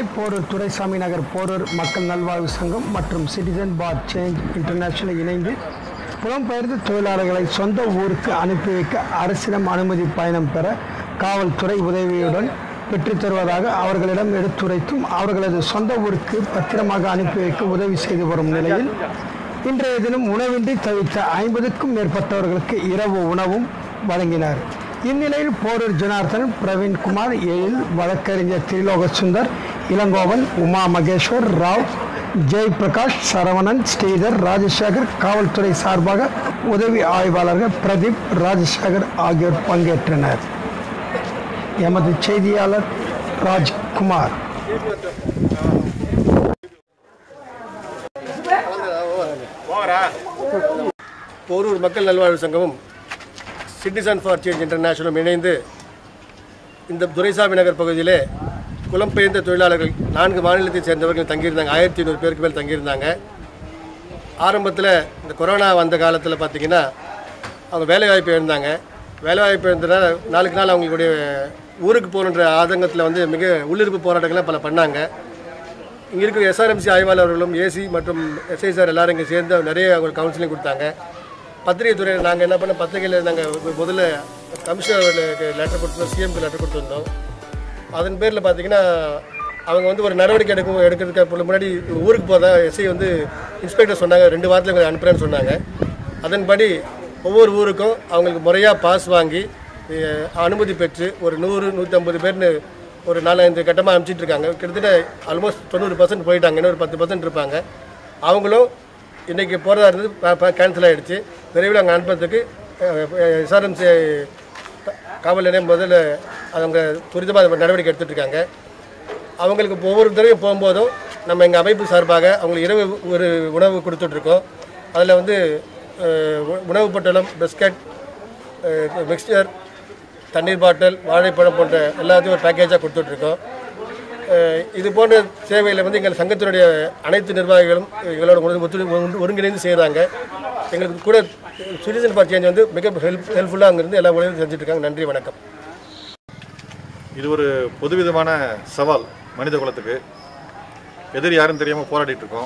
சென்னை போரூர் துரைசாமி நகர் போரூர் மக்கள் நல்வாழ்வு சங்கம் மற்றும் சிட்டிசன் பார் சேஞ்ச் இன்டர்நேஷனல் இணைந்து புலம்பெயர்ந்த தொழிலாளர்களை சொந்த ஊருக்கு அனுப்பி வைக்க அரசிடம் அனுமதி பயணம் பெற காவல்துறை உதவியுடன் பெற்றுத் தருவதாக அவர்களிடம் எடுத்துரைத்தும் அவர்களது சொந்த ஊருக்கு பத்திரமாக அனுப்பி வைக்க உதவி செய்து வரும் நிலையில் இன்றைய தினம் உணவின்றி தவித்த ஐம்பதுக்கும் மேற்பட்டவர்களுக்கு இரவு உணவும் வழங்கினார் இந்நிலையில் போரூர் ஜனார்தன் பிரவீன்குமார் எழில் வழக்கறிஞர் திரிலோக சுந்தர் இளங்கோவன் உமா மகேஸ்வர் ராவ் ஜெய் பிரகாஷ் சரவணன் ஸ்ரீதர் ராஜசேகர் காவல்துறை சார்பாக உதவி ஆய்வாளர்கள் பிரதீப் ராஜசேகர் ஆகியோர் பங்கேற்றனர் எமது செய்தியாளர் ராஜ்குமார் போரூர் மக்கள் நல்வாழ்வு சங்கமும் சிட்டிசன் ஃபார் சேஞ்ச் இன்டர்நேஷனலும் இணைந்து இந்த துரைசாமி நகர் பகுதியிலே புலம்பெயர்ந்த தொழிலாளர்கள் நான்கு மாநிலத்தைச் சேர்ந்தவர்கள் தங்கியிருந்தாங்க ஆயிரத்தி ஐநூறு பேருக்கு மேல் தங்கியிருந்தாங்க ஆரம்பத்தில் இந்த கொரோனா வந்த காலத்தில் பார்த்தீங்கன்னா அவங்க வேலைவாய்ப்பு இருந்தாங்க வேலைவாய்ப்பு இருந்ததுனால நாளுக்கு நாள் அவங்களுடைய ஊருக்கு போகணுன்ற ஆதங்கத்தில் வந்து மிக உள்ளிருப்பு போராட்டங்களை பல பண்ணாங்க இங்கே இருக்கிற எஸ்ஆர்எம்சி ஆய்வாளர்களும் ஏசி மற்றும் எஸ்ஐசார் எல்லாரும் இங்கே சேர்ந்து நிறைய அவங்க கவுன்சிலிங் கொடுத்தாங்க பத்திரிகை துறையில் நாங்கள் என்ன பண்ண பத்திரிகையில் நாங்கள் முதல்ல கமிஷனருக்கு லெட்டர் கொடுத்தோம் சிஎம்க்கு லெட்டர் கொடுத்துருந்தோம் அதன் பேரில் பார்த்தீங்கன்னா அவங்க வந்து ஒரு நடவடிக்கை எடுக்கும் எடுக்கிறதுக்கு முன்னாடி ஊருக்கு போதா எஸ்ஐ வந்து இன்ஸ்பெக்டர் சொன்னாங்க ரெண்டு வாரத்தில் எங்களை அனுப்புகிறேன்னு சொன்னாங்க அதன்படி ஒவ்வொரு ஊருக்கும் அவங்களுக்கு முறையாக பாஸ் வாங்கி அஹ், அனுமதி பெற்று ஒரு நூறு நூற்றம்பது பேர்னு ஒரு நாலஞ்சு கட்டமாக அனுப்பிச்சிட்டு இருக்காங்க கிட்டத்தட்ட ஆல்மோஸ்ட் தொண்ணூறு பர்சன்ட் போயிட்டாங்க இன்னொரு பத்து பர்சன்ட் இருப்பாங்க அவங்களும் இன்றைக்கி போகிறதா இருந்தது கேன்சல் ஆகிடுச்சு விரைவில் அங்கே அனுப்புறதுக்கு எஸ்ஆர்எம்சி காவல் நிலையம் முதல்ல அவங்க துரிதமாக நடவடிக்கை எடுத்துட்டு இருக்காங்க அவங்களுக்கு ஒவ்வொரு தடவையும் போகும்போதும் நம்ம எங்கள் அமைப்பு சார்பாக அவங்களுக்கு இரவு ஒரு உணவு கொடுத்துட்ருக்கோம் அதில் வந்து அஹ், உ- உணவு பொட்டலம் பிஸ்கட் மிக்சர் தண்ணீர் பாட்டில் வாழைப்பழம் போன்ற எல்லாத்தையும் ஒரு பேக்கேஜாக கொடுத்துட்ருக்கோம் அஹ், இது போன்ற சேவையில் வந்து எங்கள் சங்கத்தினுடைய அனைத்து நிர்வாகிகளும் எங்களோட ஒருங்கிணைந்து ஒத்துழை- ஒருங்கிணைந்து செய்கிறாங்க எங்களுக்கு கூட சிட்டிசன் ஃபார் சேஞ்ச் வந்து மிக ஹெல்ப் ஹெல்ப்ஃபுல்லாக அங்கேருந்து எல்லா உதவியும் செஞ்சுட்டு இருக்காங்க நன்றி வணக்கம் இது ஒரு பொதுவிதமான சவால் மனித குலத்துக்கு எதிரி யாரும் தெரியாமல் போராடிட்டு இருக்கோம்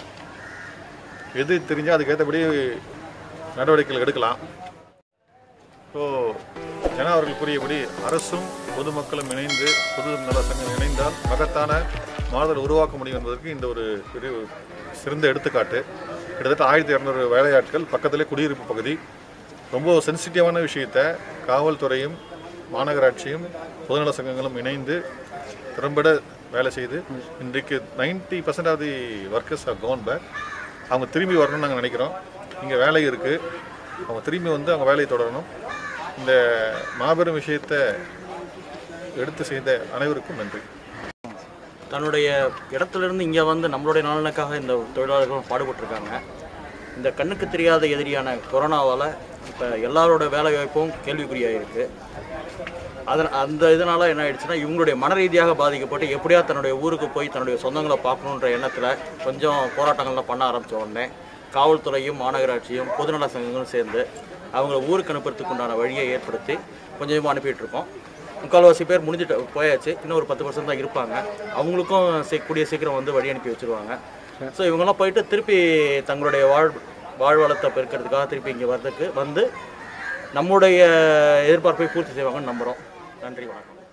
எது தெரிஞ்சால் அதுக்கேற்றபடி நடவடிக்கைகள் எடுக்கலாம் ஸோ ஜனா அவர்கள் கூறியபடி அரசும் பொதுமக்களும் இணைந்து பொது நல சங்கம் இணைந்தால் மகத்தான மாறுதல் உருவாக்க முடியும் என்பதற்கு இந்த ஒரு பெரிய சிறந்த எடுத்துக்காட்டு கிட்டத்தட்ட ஆயிரத்தி இரநூறு வேலையாட்கள் பக்கத்திலே குடியிருப்பு பகுதி ரொம்ப சென்சிட்டிவான விஷயத்த காவல்துறையும் மாநகராட்சியும் பொதுநல சங்கங்களும் இணைந்து திறம்பட வேலை செய்து இன்றைக்கு ninety percent of the workers are gone back அவங்க திரும்பி வரணும்னு நாங்கள் நினைக்கிறோம் இங்கே வேலை இருக்குது அவங்க திரும்பி வந்து அவங்க வேலையை தொடரணும் இந்த மாபெரும் விஷயத்தை எடுத்து செய்த அனைவருக்கும் நன்றி தன்னுடைய இடத்துலேருந்து இங்கே வந்து நம்மளுடைய நலனுக்காக இந்த தொழிலாளர்களும் பாடுபட்டிருக்காங்க இந்த கண்ணுக்கு தெரியாத எதிரியான கொரோனாவால் இப்போ எல்லாரோட வேலை வாய்ப்பும் கேள்விக்குறியாக இருக்குது அதன் அந்த இதனால் என்ன ஆயிடுச்சுன்னா இவங்களுடைய மன ரீதியாக பாதிக்கப்பட்டு எப்படியா தன்னுடைய ஊருக்கு போய் தன்னுடைய சொந்தங்களை பார்க்கணுன்ற எண்ணத்தில் கொஞ்சம் போராட்டங்கள்லாம் பண்ண ஆரம்பித்த உடனே காவல்துறையும் மாநகராட்சியும் பொதுநல சங்கங்களும் சேர்ந்து அவங்கள ஊருக்கு அனுப்புறதுக்கு உண்டான வழியை ஏற்படுத்தி கொஞ்சம் கொஞ்சமாக அனுப்பிட்டு இருக்கோம் முக்கால்வாசி பேர் முடிஞ்சிட்டு போயாச்சு இன்னும் ஒரு பத்து பர்சன்ட் தான் இருப்பாங்க அவங்களுக்கும் சீ கூடிய சீக்கிரம் வந்து வழி அனுப்பி வச்சுருவாங்க ஸோ இவங்கெல்லாம் போயிட்டு திருப்பி தங்களுடைய வாழ் வாழ்வளத்தை பெருக்கிறதுக்காக திருப்பி இங்கே வர்றதுக்கு வந்து நம்முடைய எதிர்பார்ப்பை பூர்த்தி செய்வாங்கன்னு நம்புகிறோம் நன்றி வணக்கம்